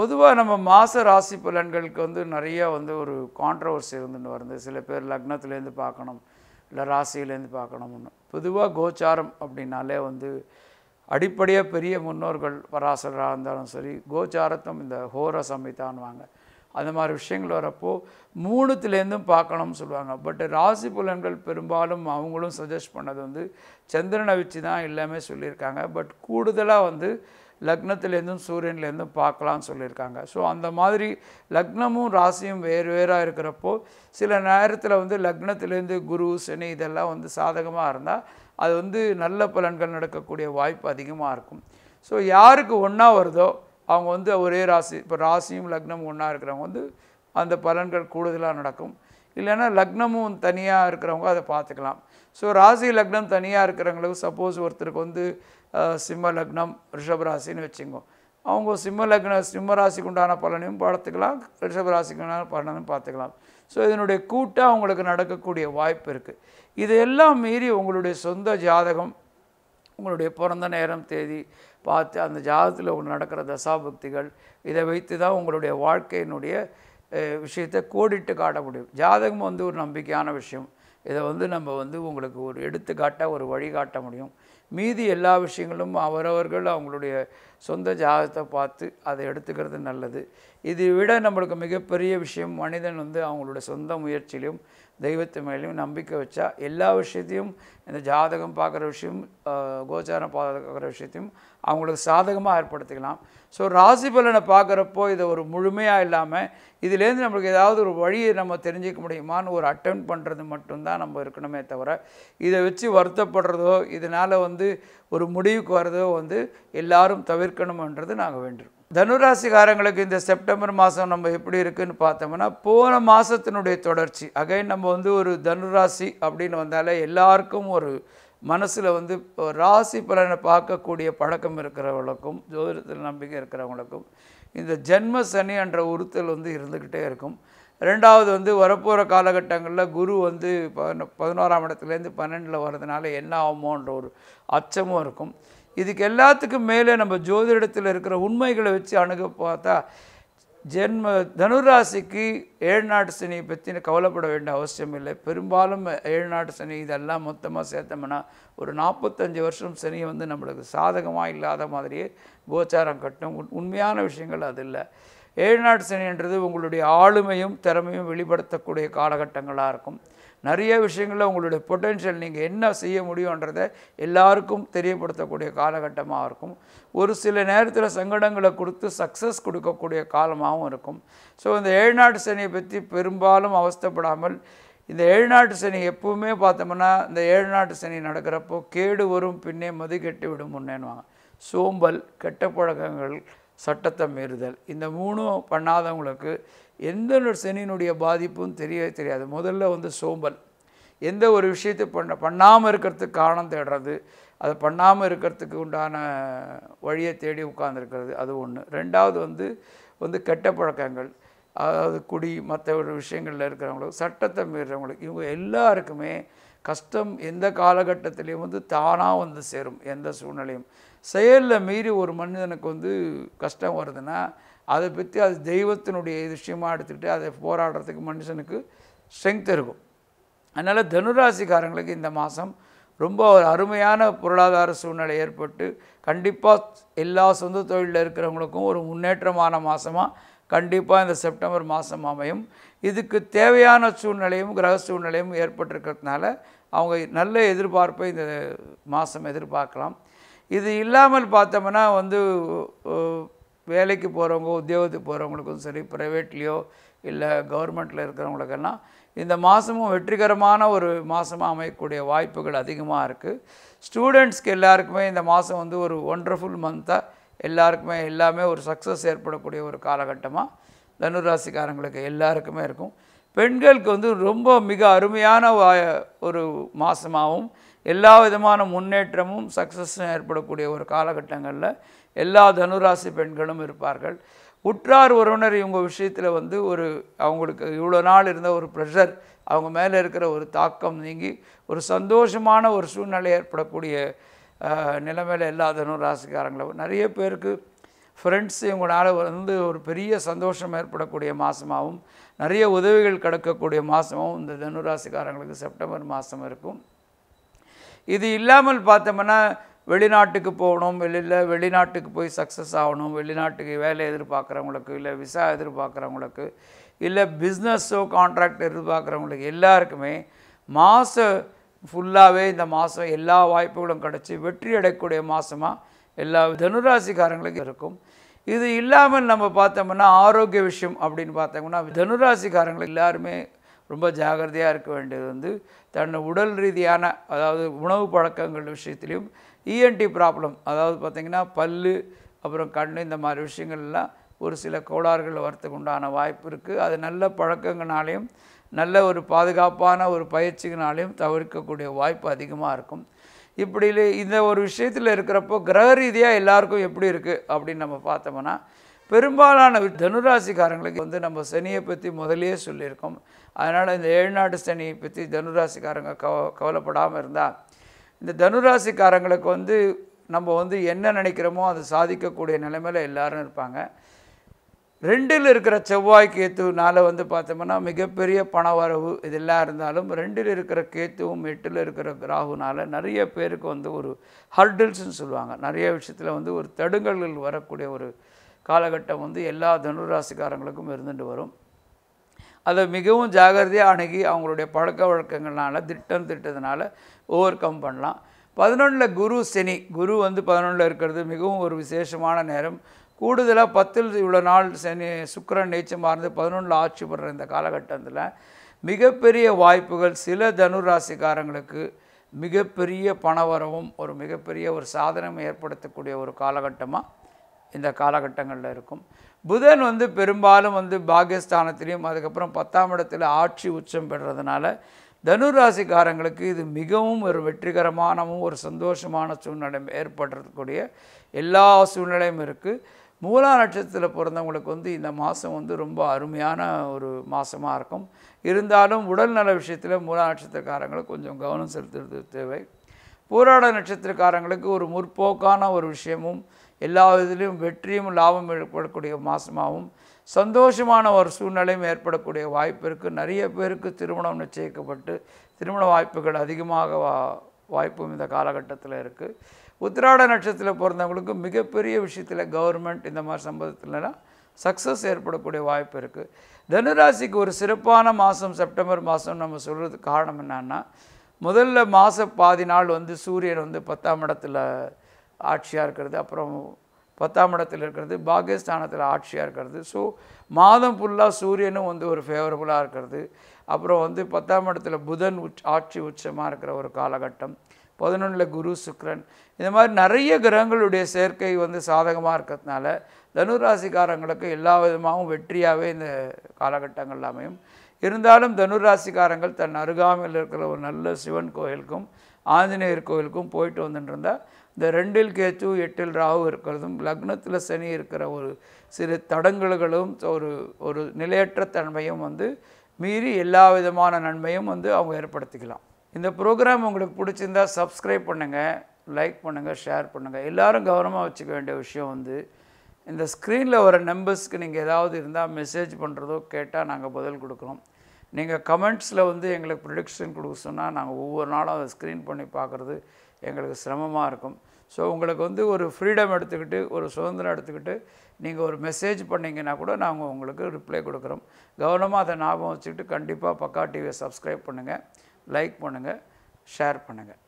பொதுவாக நம்ம மாத ராசி பலன்களுக்கு வந்து நிறைய வந்து ஒரு கான்ட்ரவர்சி இருந்துட்டு வருது சில பேர் லக்னத்துலேருந்து பார்க்கணும் இல்லை ராசியிலேருந்து பார்க்கணும்னு பொதுவாக கோச்சாரம் அப்படின்னாலே வந்து அடிப்படையாக பெரிய முன்னோர்கள் பராசராக இருந்தாலும் சரி கோச்சாரத்தும் இந்த ஹோர சமைத்தான்வாங்க அந்த மாதிரி விஷயங்கள் வரப்போ மூணுத்துலேருந்தும் பார்க்கணும்னு சொல்லுவாங்க பட் ராசி பலன்கள் பெரும்பாலும் அவங்களும் சஜஸ்ட் பண்ணது வந்து சந்திரனை வச்சு தான் எல்லாமே சொல்லியிருக்காங்க பட் கூடுதலாக வந்து லக்னத்துலேருந்தும் சூரியன்லேருந்தும் பார்க்கலாம்னு சொல்லியிருக்காங்க ஸோ அந்த மாதிரி லக்னமும் ராசியும் வேறு வேறாக இருக்கிறப்போ சில நேரத்தில் வந்து லக்னத்துலேருந்து குரு சனி இதெல்லாம் வந்து சாதகமாக இருந்தால் அது வந்து நல்ல பலன்கள் நடக்கக்கூடிய வாய்ப்பு அதிகமாக இருக்கும் ஸோ யாருக்கு ஒன்றா வருதோ அவங்க வந்து ஒரே ராசி இப்போ ராசியும் லக்னமும் ஒன்றா இருக்கிறவங்க வந்து அந்த பலன்கள் கூடுதலாக நடக்கும் இல்லைன்னா லக்னமும் தனியாக இருக்கிறவங்க அதை பார்த்துக்கலாம் ஸோ ராசி லக்னம் தனியாக இருக்கிறவங்களுக்கு சப்போஸ் ஒருத்தருக்கு வந்து அஹ், சிம்ம லக்னம் ரிஷப ராசின்னு வச்சுக்கோ அவங்க சிம்ம லக்ன சிம்ம ராசிக்கு உண்டான பலனையும் பார்த்துக்கலாம் ரிஷப ராசிக்கு உண்டான பலனையும் பார்த்துக்கலாம் ஸோ இதனுடைய கூட்டாக அவங்களுக்கு நடக்கக்கூடிய வாய்ப்பு இருக்குது இதையெல்லாம் மீறி உங்களுடைய சொந்த ஜாதகம் உங்களுடைய பிறந்த நேரம் தேதி பார்த்து அந்த ஜாதகத்தில் உங்களுக்கு நடக்கிற தசாபக்திகள் இதை வைத்து தான் உங்களுடைய வாழ்க்கையினுடைய அஹ், விஷயத்தை கோடிட்டு காட்ட முடியும் ஜாதகம் வந்து ஒரு நம்பிக்கையான விஷயம் இதை வந்து நம்ம வந்து உங்களுக்கு ஒரு எடுத்துக்காட்டாக ஒரு வழிகாட்ட முடியும் மீதி எல்லா விஷயங்களும் அவரவர்கள் அவங்களுடைய சொந்த ஜாதகத்தை பார்த்து அதை எடுத்துக்கிறது நல்லது இதை விட நம்மளுக்கு மிகப்பெரிய விஷயம் மனிதன் வந்து அவங்களுடைய சொந்த முயற்சியிலும் தெய்வத்து மேலேயும் நம்பிக்கை வச்சா எல்லா விஷயத்தையும் இந்த ஜாதகம் பார்க்குற விஷயம் ஆஹ், கோச்சாரம் பார்க்குற விஷயத்தையும் அவங்களுக்கு சாதகமாக ஏற்படுத்திக்கலாம் ஸோ ராசி பலனை பார்க்குறப்போ இதை ஒரு முழுமையாக இல்லாமல் இதுலேருந்து நம்மளுக்கு ஏதாவது ஒரு வழியை நம்ம தெரிஞ்சிக்க முடியுமான்னு ஒரு அட்டன் பண்ணுறது மட்டும்தான் நம்ம இருக்கணுமே தவிர இதை வச்சு வருத்தப்படுறதோ இதனால் வந்து ஒரு முடிவுக்கு வர்றதோ வந்து எல்லாரும் தவிர்க்கணுமன்றது நாங்கள் வேண்டுறோம் தனுராசிக்காரங்களுக்கு இந்த செப்டம்பர் மாதம் நம்ம எப்படி இருக்குன்னு பார்த்தோம்னா போன மாதத்தினுடைய தொடர்ச்சி அகைன் நம்ம வந்து ஒரு தனுராசி அப்படின்னு வந்தாலே எல்லாருக்கும் ஒரு மனசில் வந்து இப்போ ராசி பலனை பார்க்கக்கூடிய பழக்கம் இருக்கிறவங்களுக்கும் ஜோதிடத்தில் நம்பிக்கை இருக்கிறவங்களுக்கும் இந்த ஜென்ம சனி என்ற உறுத்தல் வந்து இருந்துக்கிட்டே இருக்கும் ரெண்டாவது வந்து வரப்போகிற காலகட்டங்களில் குரு வந்து பதினொ பதினோராம் இடத்துலேருந்து பன்னெண்டில் வர்றதுனால என்ன ஆகுமோன்ற ஒரு அச்சமும் இருக்கும் இதுக்கு எல்லாத்துக்கும் மேலே நம்ம ஜோதிடத்தில் இருக்கிற உண்மைகளை வச்சு அணுக பார்த்தா ஜென்ம தனுராசிக்கு ஏழு நாட்டு சனியை பற்றி கவலைப்பட வேண்டிய அவசியம் இல்லை பெரும்பாலும் ஏழு நாட்டு சனி இதெல்லாம் மொத்தமாக சேர்த்தோம்னா ஒரு நாற்பத்தஞ்சு வருஷம் சனி வந்து நம்மளுக்கு சாதகமாக இல்லாத மாதிரியே கோச்சாரம் கட்டும் உண்- உண்மையான விஷயங்கள் அது இல்லை ஏழு நாட்டு சனின்றது உங்களுடைய ஆளுமையும் திறமையும் வெளிப்படுத்தக்கூடிய காலகட்டங்களாக இருக்கும் நிறைய விஷயங்களில் உங்களுடைய பொட்டென்ஷியல் நீங்கள் என்ன செய்ய முடியுன்றதை எல்லாருக்கும் தெரியப்படுத்தக்கூடிய காலகட்டமாக இருக்கும் ஒரு சில நேரத்தில் சங்கடங்களை கொடுத்து சக்ஸஸ் கொடுக்கக்கூடிய காலமாகவும் இருக்கும் ஸோ இந்த ஏழ்நாட்டு சனியை பற்றி பெரும்பாலும் அவஸ்தைப்படாமல் இந்த ஏழ்நாட்டு சனி எப்பவுமே பார்த்தோம்னா இந்த ஏழ்நாட்டு சனி நடக்கிறப்போ கேடு வரும் பின்னே மது கெட்டு விடும் முன்னேன்னுவாங்க சோம்பல் கெட்ட பழக்கங்கள் சட்டத்தை மீறுதல் இந்த மூணும் பண்ணாதவங்களுக்கு எந்த ஒரு சனியினுடைய பாதிப்பும் தெரியவே தெரியாது முதல்ல வந்து சோம்பல் எந்த ஒரு விஷயத்தை பண்ண பண்ணாமல் இருக்கிறதுக்கு காரணம் தேடுறது அதை பண்ணாமல் இருக்கிறதுக்கு உண்டான வழியை தேடி உட்கார்ந்திருக்கிறது அது ஒன்று ரெண்டாவது வந்து வந்து கெட்ட பழக்கங்கள் அதாவது குடி மற்ற ஒரு விஷயங்களில் இருக்கிறவங்களுக்கு சட்டத்தை மீறுறவங்களுக்கு இவங்க எல்லாருக்குமே கஷ்டம் எந்த காலகட்டத்திலையும் வந்து தானாக வந்து சேரும் எந்த சூழ்நிலையும் செயலில் மீறி ஒரு மனிதனுக்கு வந்து கஷ்டம் வருதுன்னா அதை பற்றி அது தெய்வத்தினுடைய விஷயமா எடுத்துக்கிட்டு அதை போராடுறதுக்கு மனுஷனுக்கு ஸ்ட்ரென்த் இருக்கும் அதனால் தனுராசிக்காரங்களுக்கு இந்த மாதம் ரொம்ப ஒரு அருமையான பொருளாதார சூழ்நிலை ஏற்பட்டு கண்டிப்பாக எல்லா சொந்த தொழிலில் இருக்கிறவங்களுக்கும் ஒரு முன்னேற்றமான மாதமாக கண்டிப்பாக இந்த செப்டம்பர் மாதம் அமையும் இதுக்கு தேவையான சூழ்நிலையும் கிரக சூழ்நிலையும் ஏற்பட்டிருக்கிறதுனால அவங்க நல்ல எதிர்பார்ப்பை இந்த மாதம் எதிர்பார்க்கலாம் இது இல்லாமல் பார்த்தோம்னா வந்து அஹ், வேலைக்கு போகிறவங்க உத்தியோகத்துக்கு போகிறவங்களுக்கும் சரி ப்ரைவேட்லேயோ இல்லை கவர்மெண்ட்டில் இருக்கிறவங்களுக்கெல்லாம் இந்த மாதமும் வெற்றிகரமான ஒரு மாதமாக அமையக்கூடிய வாய்ப்புகள் அதிகமாக இருக்குது ஸ்டூடெண்ட்ஸ்க்கு எல்லாருக்குமே இந்த மாதம் வந்து ஒரு ஒண்டர்ஃபுல் மந்த்தாக எல்லாருக்குமே எல்லாமே ஒரு சக்ஸஸ் ஏற்படக்கூடிய ஒரு காலகட்டமாக தனுராசிக்காரங்களுக்கு எல்லாருக்குமே இருக்கும் பெண்களுக்கு வந்து ரொம்ப மிக அருமையான வா- ஒரு மாதமாகவும் எல்லா விதமான முன்னேற்றமும் சக்ஸஸும் ஏற்படக்கூடிய ஒரு காலகட்டங்களில் எல்லா தனுராசி பெண்களும் இருப்பார்கள் உற்றார் உறவினர் இவங்க விஷயத்தில் வந்து ஒரு அவங்களுக்கு இவ்வளோ நாள் இருந்த ஒரு ப்ரெஷர் அவங்க மேலே இருக்கிற ஒரு தாக்கம் நீங்கி ஒரு சந்தோஷமான ஒரு சூழ்நிலை ஏற்படக்கூடிய அஹ், நிலைமையில எல்லா தனுராசிக்காரங்களும் நிறைய பேருக்கு ஃப்ரெண்ட்ஸ் இவங்களால வந்து ஒரு பெரிய சந்தோஷம் ஏற்படக்கூடிய மாதமாகவும் நிறைய உதவிகள் கிடைக்கக்கூடிய மாதமாகவும் இந்த தனுராசிக்காரங்களுக்கு செப்டம்பர் மாதம் இருக்கும் இது இல்லாமல் பார்த்தோம்னா வெளிநாட்டுக்கு போகணும் வெளியில் வெளிநாட்டுக்கு போய் சக்ஸஸ் ஆகணும் வெளிநாட்டுக்கு வேலை எதிர்பார்க்குறவங்களுக்கு இல்லை விசா எதிர்பார்க்குறவங்களுக்கு இல்லை பிஸ்னஸோ கான்ட்ராக்ட் எதிர்பார்க்குறவங்களுக்கு எல்லாருக்குமே மாதம் ஃபுல்லாகவே இந்த மாதம் எல்லா வாய்ப்புகளும் கிடச்சி வெற்றி அடையக்கூடிய மாதமாக எல்லா தனுராசிக்காரங்களுக்கு இருக்கும் இது இல்லாமல் நம்ம பார்த்தோம்னா ஆரோக்கிய விஷயம் அப்படின்னு பார்த்தோம்னா தனுராசிக்காரங்களுக்கு எல்லாருமே ரொம்ப ஜாகிரதையாக இருக்க வேண்டியது வந்து தன் உடல் ரீதியான அதாவது உணவு பழக்கங்கள் விஷயத்துலையும் இஎன்டி ப்ராப்ளம் அதாவது பார்த்திங்கன்னா பல்லு அப்புறம் கண் இந்த மாதிரி விஷயங்கள்லாம் ஒரு சில கோளாறுகள் வரத்துக்கு உண்டான வாய்ப்பு இருக்குது அது நல்ல பழக்கங்களாலையும் நல்ல ஒரு பாதுகாப்பான ஒரு பயிற்சிகளாலையும் தவிர்க்கக்கூடிய வாய்ப்பு அதிகமாக இருக்கும் இப்படி இல்லை- இந்த ஒரு விஷயத்தில் இருக்கிறப்போ கிரக ரீதியாக எல்லாருக்கும் எப்படி இருக்குது அப்படின்னு நம்ம பார்த்தோம்னா பெரும்பாலான வி- தனுராசிக்காரங்களுக்கு வந்து நம்ம சனியை பற்றி முதல்லயே சொல்லியிருக்கோம் அதனால் இந்த ஏழ்நாட்டு சனியை பற்றி தனுராசிக்காரங்க கவ கவலைப்படாமல் இருந்தால் இந்த தனுராசிக்காரங்களுக்கு வந்து நம்ம வந்து என்ன நினைக்கிறோமோ அதை சாதிக்கக்கூடிய நிலைமையில எல்லாரும் இருப்பாங்க ரெண்டில் இருக்கிற செவ்வாய் கேத்துனால வந்து பார்த்தோம்னா மிகப்பெரிய பண வரவு இதெல்லாம் இருந்தாலும் ரெண்டில் இருக்கிற கேத்துவும் எட்டில் இருக்கிற ராகுனால நிறைய பேருக்கு வந்து ஒரு ஹர்டில்ஸ்னு சொல்லுவாங்க நிறைய விஷயத்தில் வந்து ஒரு தடுங்கல்கள் வரக்கூடிய ஒரு காலகட்டம் வந்து எல்லா தனுராசிக்காரங்களுக்கும் இருந்துட்டு வரும் அதை மிகவும் ஜாகிரதையாக அணுகி அவங்களுடைய பழக்க வழக்கங்கள்னால திட்டம் திட்டத்தினால ஓவர் கம் பண்ணலாம் பதினொன்றில் குரு சனி குரு வந்து பதினொன்றில் இருக்கிறது மிகவும் ஒரு விசேஷமான நேரம் கூடுதலாக பத்தில் இவ்வளோ நாள் சனி சுக்கிரன் நீச்சமார்ந்து பதினொன்றில் ஆட்சி பெறுற இந்த காலகட்டத்தில் மிகப்பெரிய வாய்ப்புகள் சில தனுராசிக்காரங்களுக்கு மிகப்பெரிய பணவரவும் ஒரு மிகப்பெரிய ஒரு சாதனம் ஏற்படுத்தக்கூடிய ஒரு காலகட்டமாக இந்த காலகட்டங்களில் இருக்கும் புதன் வந்து பெரும்பாலும் வந்து பாகியஸ்தானத்திலையும் அதுக்கப்புறம் பத்தாம் இடத்துல ஆட்சி உச்சம் பெறுறதுனால தனுராசிக்காரங்களுக்கு இது மிகவும் ஒரு வெற்றிகரமானவும் ஒரு சந்தோஷமான சூழ்நிலை ஏற்படுறதுக்கூடிய எல்லா சூழ்நிலையும் இருக்குது மூலா நட்சத்திரத்தில் பிறந்தவங்களுக்கு வந்து இந்த மாதம் வந்து ரொம்ப அருமையான ஒரு மாதமாக இருக்கும் இருந்தாலும் உடல் நல விஷயத்தில் மூலா நட்சத்திரக்காரங்களுக்கு கொஞ்சம் கவனம் செலுத்துறது தேவை பூராட நட்சத்திரக்காரங்களுக்கு ஒரு முற்போக்கான ஒரு விஷயமும் எல்லா இதுலேயும் வெற்றியும் லாபம் ஏற்படக்கூடிய மாதமாகவும் சந்தோஷமான ஒரு சூழ்நிலையும் ஏற்படக்கூடிய வாய்ப்பு இருக்குது நிறைய பேருக்கு திருமணம் நிச்சயிக்கப்பட்டு திருமண வாய்ப்புகள் அதிகமாக வா வாய்ப்பும் இந்த காலகட்டத்தில் இருக்குது உத்திராட நட்சத்திரத்தில் பிறந்தவங்களுக்கு மிகப்பெரிய விஷயத்தில் கவர்மெண்ட் இந்த மாதிரி சம்பவத்துலலாம் சக்ஸஸ் ஏற்படக்கூடிய வாய்ப்பு இருக்குது தனுராசிக்கு ஒரு சிறப்பான மாதம் செப்டம்பர் மாதம் நம்ம சொல்கிறதுக்கு காரணம் என்னன்னா முதல்ல மாத பாதி நாள் வந்து சூரியன் வந்து பத்தாம் இடத்துல ஆட்சியாக இருக்கிறது அப்புறம் பத்தாம் இடத்துல இருக்கிறது பாகியஸ்தானத்தில் ஆட்சியாக இருக்கிறது ஸோ மாதம் ஃபுல்லாக சூரியனும் வந்து ஒரு ஃபேவரபுளாக இருக்கிறது அப்புறம் வந்து பத்தாம் இடத்துல புதன் உச் ஆட்சி உச்சமாக இருக்கிற ஒரு காலகட்டம் பதினொன்றில் குரு சுக்கிரன் இந்த மாதிரி நிறைய கிரகங்களுடைய சேர்க்கை வந்து சாதகமாக இருக்கிறதுனால தனுராசிக்காரங்களுக்கு எல்லா விதமாகவும் வெற்றியாகவே இந்த காலகட்டங்கள் அமையும் இருந்தாலும் தனுராசிக்காரங்கள் தன் அருகாமையில் இருக்கிற ஒரு நல்ல சிவன் கோயிலுக்கும் ஆஞ்சநேயர் கோயிலுக்கும் போயிட்டு வந்துட்டு இருந்தால் இந்த ரெண்டில் கேத்து எட்டில் ராகு இருக்கிறதும் லக்னத்தில் சனி இருக்கிற ஒரு சிறு தடங்கல்களும் ஒரு ஒரு நிலையற்ற தன்மையும் வந்து மீறி எல்லா விதமான நன்மையும் வந்து அவங்க ஏற்படுத்திக்கலாம் இந்த ப்ரோக்ராம் உங்களுக்கு பிடிச்சிருந்தா சப்ஸ்கிரைப் பண்ணுங்கள் லைக் பண்ணுங்கள் ஷேர் பண்ணுங்கள் எல்லாரும் கவனமாக வச்சுக்க வேண்டிய விஷயம் வந்து இந்த ஸ்க்ரீனில் வர நம்பர்ஸ்க்கு நீங்கள் ஏதாவது இருந்தால் மெசேஜ் பண்ணுறதோ கேட்டால் நாங்கள் பதில் கொடுக்குறோம் நீங்கள் கமெண்ட்ஸில் வந்து எங்களுக்கு ப்ரிடிக்ஷன் கொடுக்க சொன்னால் நாங்கள் ஒவ்வொரு நாளும் அதை ஸ்க்ரீன் பண்ணி பார்க்குறது எங்களுக்கு சிரமமாக இருக்கும் ஸோ உங்களுக்கு வந்து ஒரு ஃப்ரீடம் எடுத்துக்கிட்டு ஒரு சுதந்திரம் எடுத்துக்கிட்டு நீங்கள் ஒரு மெசேஜ் பண்ணிங்கன்னா கூட நாங்கள் உங்களுக்கு ரிப்ளை கொடுக்குறோம் கவனமாக அதை ஞாபகம் வச்சுக்கிட்டு கண்டிப்பாக பக்கா டிவியை சப்ஸ்கிரைப் பண்ணுங்கள் லைக் பண்ணுங்கள் ஷேர் பண்ணுங்கள்